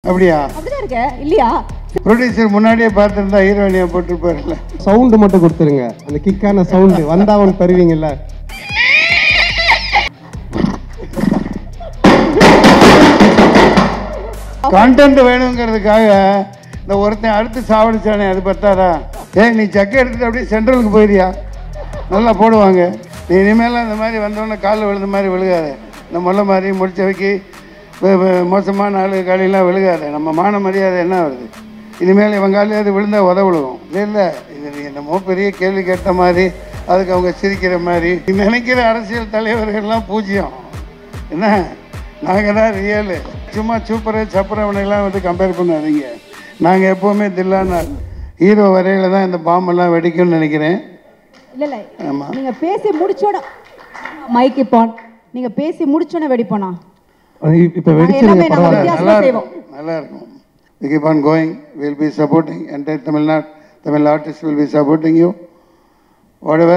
அப்படியா அப்படிதான் இருக்க இல்லையா ப்ரொடியூசர் முன்னாடியே பார்த்துருந்தா ஹீரோயினியை போட்டுருப்பாருல்ல சவுண்டு மட்டும் கொடுத்துருங்க அந்த கிக்கான சவுண்டு வந்தாவன் தருவீங்கல்ல கான்டென்ட் வேணுங்கிறதுக்காக இந்த ஒருத்தன் அடுத்து சாவடிச்சானே அது பத்தாதா ஏய் நீ சக்கை எடுத்துட்டு அப்படியே சென்ட்ரலுக்கு போயிரியா நல்லா போடுவாங்க நீ இனிமேல் அந்த மாதிரி வந்தோடனே காலில் விழுந்த மாதிரி விழுகாத இந்த முல்லை மாதிரி முடிச்ச வைக்கி வே- வே- மோசமான ஆளு காலையெல்லாம் விழுகாத நம்ம மான மரியாதை என்ன வருது இனிமேல் இவன் காலையாவது விழுந்தா உத விழுகும் இல்லை இல்லை இது நீ என்னமோ பெரிய கேள்வி கேட்ட மாதிரி அதுக்கு அவங்க சிரிக்கிற மாதிரி நீ நினைக்கிற அரசியல் தலைவர்கள்லாம் பூஜ்யம் என்ன நாங்கள் தான் ரியலு சும்மா சூப்பரு சப்பரவனையெல்லாம் வந்து கம்பேர் பண்ணாதீங்க நாங்கள் எப்போவுமே தில்லானா ஹீரோ வரையில தான் இந்த பாம்பெல்லாம் வெடிக்கும்னு நினைக்கிறேன் இல்ல இல்ல ஆமாம் நீங்க பேசி முடிச்சோட மைக் இப்போ நீங்க பேசி முடிச்சோட வெடிப்போனா இப்போ நாங்க எல்லாமே வெடிச்சிருங்க நாங்க பரவாயில்ல வித்தியாசமா நல்லா செய்வோம் இருக்கும் நல்லா இருக்கும் we keep on going we'll be supporting entire Tamil Nadu Tamil artists will be supporting you whatever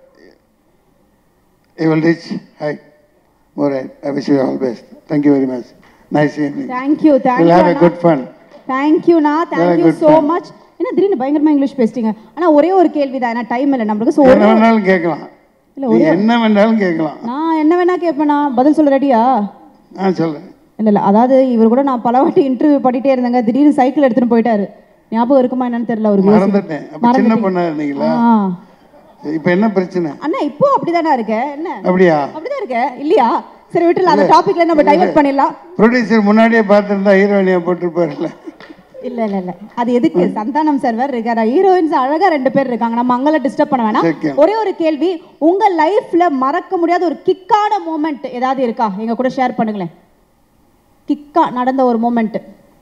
you will reach high more right I wish you all best thank you very much nice evening thank you we'll thank you have a good fun தேங்க்யூண்ணா thank you good so fun. Much என்ன திடீர்னு பயங்கரமா English பேசிட்டீங்க ஆனா ஒரே ஒரு கேள்வி தான் ஏன்னா டைம் இல்லை நம்மளுக்கு ஸோ என்ன வேணாலும் கேட்கலாம் இல்ல, நீ என்ன வேணாலும் கேட்கலாம் நான் என்ன வேணா கேட்பேண்ணா பதில் சொல்ல ரெடியா ஆ சொல்றேன் இல்ல இல்ல அதாவது இவர் கூட நான் பல வாட்டி இன்டர்வியூ பண்ணிட்டே இருந்தேங்க திடீர்னு சைக்கிள் எடுத்துட்டு போயிட்டாரு ஞாபகம் இருக்குமா என்னன்னு தெரியல அவருக்கு யோசி- மறந்துட்டேன் அப்ப சின்ன பொண்ணா இருந்தீங்களா ஆ. இப்ப என்ன பிரச்சனை அண்ணா இப்போ அப்படிதானா இருக்க என்ன அப்படியா அப்படிதான் இருக்க இல்லையா சரி விட்டுல அந்த டாபிக்ல நம்ம டைவர்ட் பண்ணிடலாம் ப்ரொடியூசர் முன்னாடியே பார்த்துருந்தா ஹீரோயினியா போட்டிருப்பாருல்ல இல்ல இல்ல இல்ல அது எதுக்கு சந்தானம் சார் வேற இருக்காரு ஹீரோயின்ஸ் அழகா ரெண்டு பேர் இருக்காங்க நம்ம அங்கெல்லாம் டிஸ்டர்ப் பண்ண வேணாம் சரி. ஒரே ஒரு கேள்வி உங்க லைஃப்ல மறக்க முடியாத ஒரு கிக்கான மூமெண்ட் ஏதாவது இருக்கா எங்க கூட ஷேர் பண்ணுங்களேன் கிக்கா நடந்த ஒரு மூமெண்ட்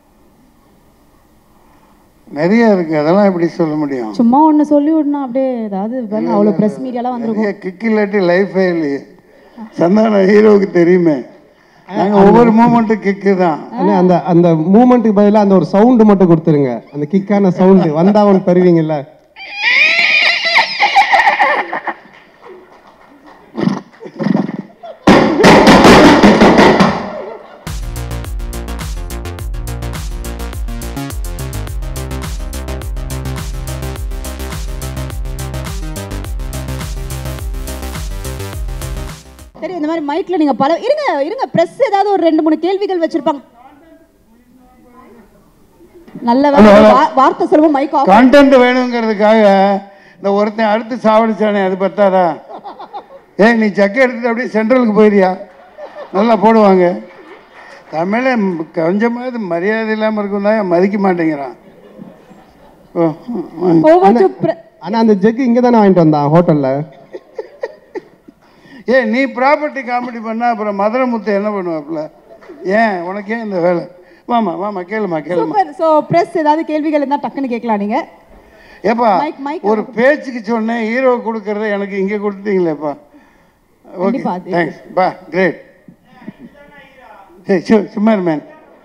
நிறைய இருக்கு அதெல்லாம் எப்படி சொல்ல முடியும் சும்மா ஒண்ணு சொல்லி விடணும் அப்படியே ஏதாவது பாருங்க, அவ்வளவு பிரஸ் மீடியாலாம் வந்திருக்கும் நிறைய கிக் இல்லாட்டி லைஃபே இல்லையே சந்தான ஹீரோவுக்கு தெரியுமே நாங்க ஒவ்வொரு மூமெண்ட்டும் கிக்கு தான் அண்ணா அந்த அந்த மூமெண்ட்டுக்கு பதிலாக அந்த ஒரு சவுண்டு மட்டும் கொடுத்துருங்க அந்த கிக்கான சவுண்டு வந்தாவன் தருவீங்கல்ல சரி இந்த மாதிரி மைக்ல நீங்க பல இருங்க இருங்க பிரஸ் ஏதாவது ஒரு ரெண்டு மூணு கேள்விகள் வச்சிருப்பாங்க நல்ல வேளை, வா- வார்த்தை சொல்லுவோம் மைக் ஆஃப் கான்டென்ட் வேணுங்கிறதுக்காக இந்த ஒருத்தன் அடுத்து சாவடிச்சானே அது பத்தாதா ஏய் நீ சக்கை எடுத்துட்டு அப்படியே சென்ட்ரலுக்கு போயிரியா நல்லா போடுவாங்க தமிழை ம், கொஞ்சமாவது மரியாதை இல்லாமல் இருக்கும் தான் மதிக்க மாட்டேங்கிறான் ஓ வாங்க. ஓவர் டு ஆனால் அந்த ஜெக்கு இங்கே தானே வாங்கிட்டு வந்தான் ஹோட்டலில் ஏய் நீ ப்ராப்பர்ட்டி காமெடி பண்ணா அப்புறம் மதுரை முத்து என்ன பண்ணுவாப்புல ஏன் உனக்கே இந்த வேலை வாமா வாமா கேளுமா கேளுமா சூப்பர் சோ பிரஸ் ஏதாவது கேள்விகள் இருந்தா டக்குன்னு கேட்கலாம் நீங்க ஏப்பா மைக், மைக் ஒரு பேச்சுக்கு சொன்னேன் ஹீரோ கொடுக்கறத எனக்கு இங்கே கொடுத்தீங்களேப்பா ஓகே கண்டிப்பா, அது- தேங்க்ஸ் பா கிரேட் ஏய் சு சும்மா மேன்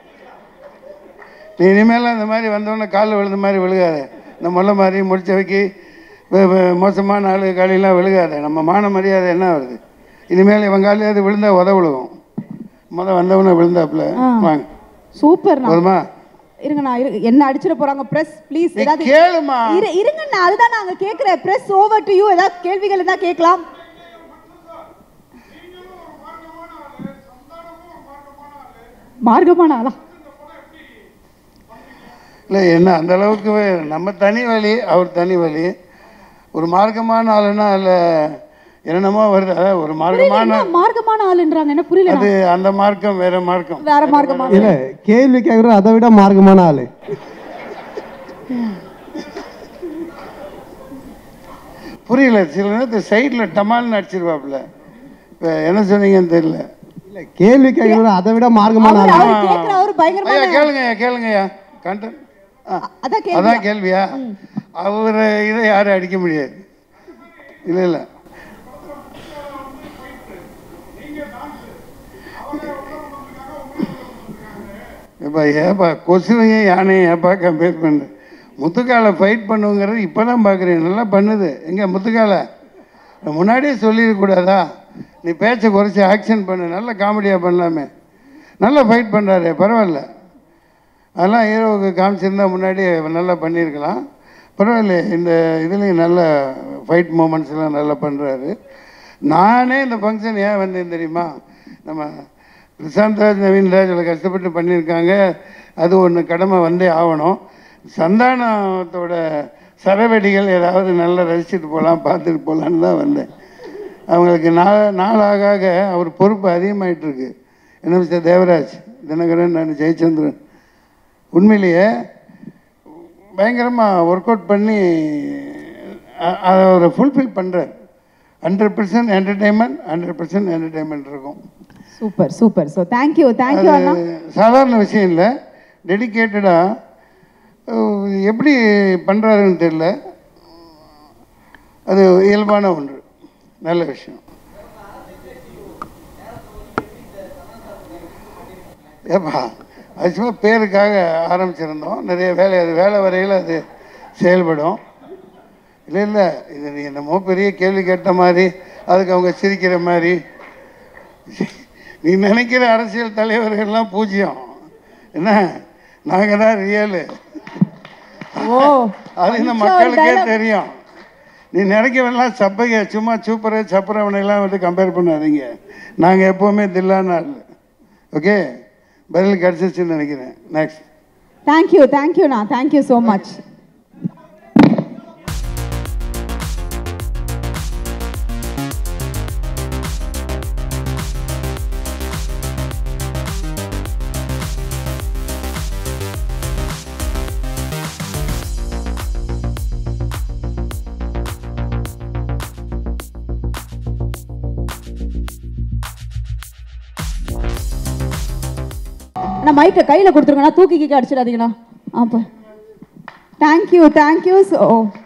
நீ இனிமேல் அந்த மாதிரி வந்தோடனே காலில் விழுந்த மாதிரி விழுகாத இந்த முல்லை மாதிரி முடிச்ச வைக்கி வே- வே- மோசமான ஆளு காலையெல்லாம் விழுகாத நம்ம மான மரியாதை என்ன வருது இனிமேல் இவன் காலையாவது விழுந்தா உத விழுகும் முத வந்தவன விழுந்தாப்புல வாங்க சூப்பர் போதுமா இருங்க நான் இரு- என்ன அடிச்சிட போறாங்க பிரஸ் ப்ளீஸ் நீ ஏதாவது கேளுமா இரு இருங்க நான் அதுதான் நாங்க கேக்குறேன் பிரஸ் ஓவர் டு யூ ஏதாவது கேள்விகள் இருந்தா கேட்கலாம் மார்க்கமான ஆளா இல்லை என்ன அந்த அளவுக்கு வே- நம்ம தனி வழி அவர் தனி வழி ஒரு மார்க்கமான ஆளுன்னா அதில் என்னென்னமோ வருது அதாவது ஒரு மார்க்கமான என்ன மார்க்கமான ஆளுன்றாங்க என்ன புரியல அது அந்த மார்க்கம் வேற மார்க்கம் வேற மார்க்கமான இல்லை கேள்வி கேட்குறது அதை விட மார்க்கமான ஆள் புரியல சில நேரத்து சைடில் டமால்னு அடிச்சிருவாப்புல இப்போ என்ன சொன்னீங்கன்னு தெரியல இல்லை கேள்வி கேட்குறது அதை விட மார்க்கமான அவர் ஆள் அவர் கேக்குற அவர் பயங்கரமான ஐயா கேளுங்கய்யா கேளுங்கய்யா கண்டன் ஆ அதான் கேள்வி அதான் கேள்வியா அவர் இதை யாரும் அடிக்க முடியாது இல்லை இல்லை ஏப்பா ஏப்பா கொசுவையும் யானையும் ஏப்பா கம்பேர் பண்ணு முத்துக்காலை ஃபைட் பண்ணுங்கிறது இப்போ தான் பார்க்குறேன் நல்லா பண்ணுது எங்கே முத்துக்காலை நான் முன்னாடியே சொல்லிடக்கூடாதா நீ பேச்சை குறைச்சி ஆக்ஷன் பண்ணு நல்ல காமெடியாக பண்ணலாமே நல்லா ஃபைட் பண்ணுறாரு பரவாயில்ல அதெல்லாம் ஹீரோவுக்கு காமிச்சிருந்தா முன்னாடி நல்லா பண்ணியிருக்கலாம் பரவாயில்ல இந்த இதுலேயும் நல்ல ஃபைட் மூமெண்ட்ஸ்லாம் நல்லா பண்ணுறாரு நானே இந்த ஃபங்க்ஷன் ஏன் வந்தேன் தெரியுமா நம்ம பிரசாந்த் ராஜ் நவீன் ராஜ் இவ்வளோ கஷ்டப்பட்டு பண்ணியிருக்காங்க அது ஒன்று கடமை வந்தே ஆகணும் சந்தானத்தோட சரவெடிகள் ஏதாவது நல்லா ரசிச்சுட்டு போகலாம் பார்த்துட்டு போகலான்னு தான் வந்தேன் அவங்களுக்கு நாள் நாளாக ஆக அவர் பொறுப்பு அதிகமாயிட்டு இருக்கு என்ன மிஸ்டர் தேவராஜ் தினகரன் நான் ஜெயச்சந்திரன் உண்மையிலேயே பயங்கரமாக ஒர்க் அவுட் பண்ணி அ- அதை அவரை ஃபுல்ஃபில் பண்ணுறார் hundred percent entertainment hundred percent entertainment இருக்கும் super super so thank you thank you அண்ணா அது சாதாரண விஷயம் இல்லை டெடிக்கேட்டடாக எப்படி பண்ணுறாருன்னு தெரியல அது இயல்பான ஒன்று நல்ல விஷயம் ஏப்பா அது சும்மா பேருக்காக ஆரம்பிச்சிருந்தோம் நிறைய வேலை அது வேலை வரையில் அது செயல்படும் இல்லை இல்லை இது நீ என்னமோ பெரிய கேள்வி கேட்ட மாதிரி அதுக்கு அவங்க சிரிக்கிற மாதிரி நீ நினைக்கிற அரசியல் தலைவர்கள்லாம் பூஜ்யம் என்ன நாங்கள் தான் ரியலு ஓ அது இந்த கொஞ்சம் மக்களுக்கே dialogue. தெரியும் நீ நினைக்கிறவெல்லாம் சப்பைங்க சும்மா சூப்பரை சப்பரவனையெல்லாம் வந்து கம்பேர் பண்ணாதீங்க நாங்கள் எப்போவுமே தில்லான ஆள் ஓகே பதில் கிடச்சிச்சுன்னு நினைக்கிறேன் நெக்ஸ்ட் தேங்க்யூ தேங்க்யூண்ணா தேங்க்யூ ஸோ மச் அண்ணா மைக்கை கையில் கொடுத்துருங்கண்ணா தூக்கி கீக்கி அடிச்சிடாதீங்கண்ணா அப்போ தேங்க்யூ தேங்க்யூ ஸோ